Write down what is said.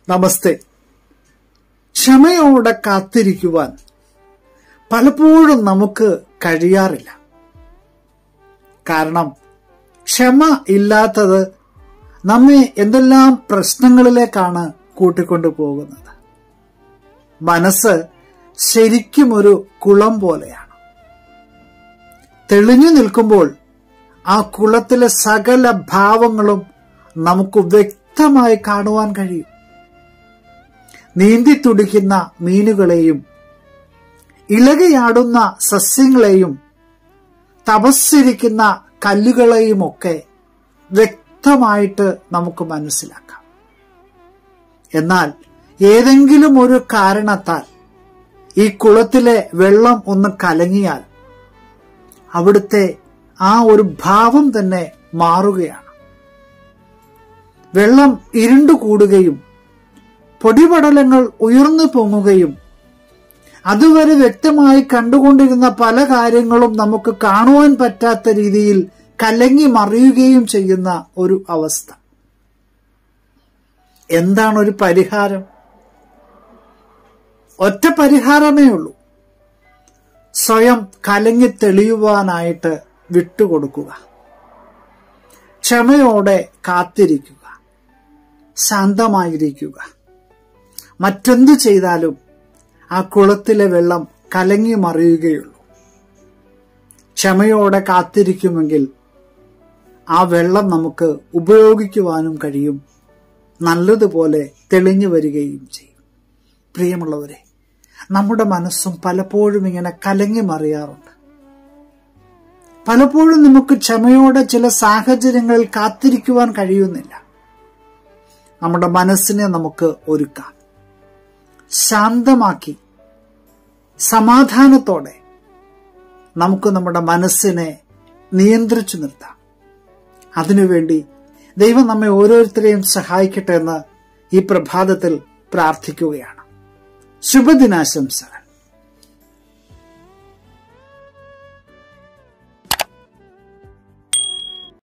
നമസ്തേ ക്ഷമയോടെ കാത്തിരിക്കുവാൻ പലപ്പോഴും നമുക്ക് കഴിയാറില്ല കാരണം ക്ഷമ ഇല്ലാത്തത് നമ്മെ എന്തെല്ലാം പ്രശ്നങ്ങളിലേക്കാണ് കൂട്ടിക്കൊണ്ടു പോകുന്നത് മനസ്സ് ശരിക്കും ഒരു കുളം പോലെയാണ് തെളിഞ്ഞു നിൽക്കുമ്പോൾ ആ കുളത്തിലെ സകല ഭാവങ്ങളും നമുക്ക് വ്യക്തമായി കാണുവാൻ കഴിയും നീന്തി തുടിക്കുന്ന മീനുകളെയും ഇളകയാടുന്ന സസ്യങ്ങളെയും തപസ്സിരിക്കുന്ന കല്ലുകളെയുമൊക്കെ വ്യക്തമായിട്ട് നമുക്ക് മനസ്സിലാക്കാം എന്നാൽ ഏതെങ്കിലും ഒരു കാരണത്താൽ ഈ കുളത്തിലെ വെള്ളം ഒന്ന് കലങ്ങിയാൽ അവിടുത്തെ ആ ഒരു ഭാവം തന്നെ മാറുകയാണ് വെള്ളം ഇരുണ്ടുകൂടുകയും പൊടിപടലങ്ങൾ ഉയർന്നു പൊങ്ങുകയും അതുവരെ വ്യക്തമായി കണ്ടുകൊണ്ടിരുന്ന പല കാര്യങ്ങളും നമുക്ക് കാണുവാൻ പറ്റാത്ത രീതിയിൽ കലങ്ങി മറിയുകയും ചെയ്യുന്ന ഒരു അവസ്ഥ എന്താണ് ഒരു പരിഹാരം ഒറ്റ പരിഹാരമേ ഉള്ളൂ സ്വയം കലങ്ങി തെളിയുവാനായിട്ട് വിട്ടുകൊടുക്കുക ക്ഷമയോടെ കാത്തിരിക്കുക ശാന്തമായിരിക്കുക മറ്റെന്തു ചെയ്താലും ആ കുളത്തിലെ വെള്ളം കലങ്ങി മറിയുകയുള്ളൂ ക്ഷമയോടെ കാത്തിരിക്കുമെങ്കിൽ ആ വെള്ളം നമുക്ക് ഉപയോഗിക്കുവാനും കഴിയും നല്ലതുപോലെ തെളിഞ്ഞു വരികയും ചെയ്യും പ്രിയമുള്ളവരെ നമ്മുടെ മനസ്സും പലപ്പോഴും ഇങ്ങനെ കലങ്ങി മറിയാറുണ്ട് പലപ്പോഴും നമുക്ക് ക്ഷമയോടെ ചില സാഹചര്യങ്ങളിൽ കാത്തിരിക്കുവാൻ കഴിയുന്നില്ല നമ്മുടെ മനസ്സിനെ നമുക്ക് ഒരുക്കാം ശാന്തമാക്കി സമാധാനത്തോടെ നമുക്ക് നമ്മുടെ മനസ്സിനെ നിയന്ത്രിച്ചു നിർത്താം അതിനുവേണ്ടി ദൈവം നമ്മെ ഓരോരുത്തരെയും സഹായിക്കട്ടെ എന്ന് ഈ പ്രഭാതത്തിൽ പ്രാർത്ഥിക്കുകയാണ് ശുഭദിനാശംസകൾ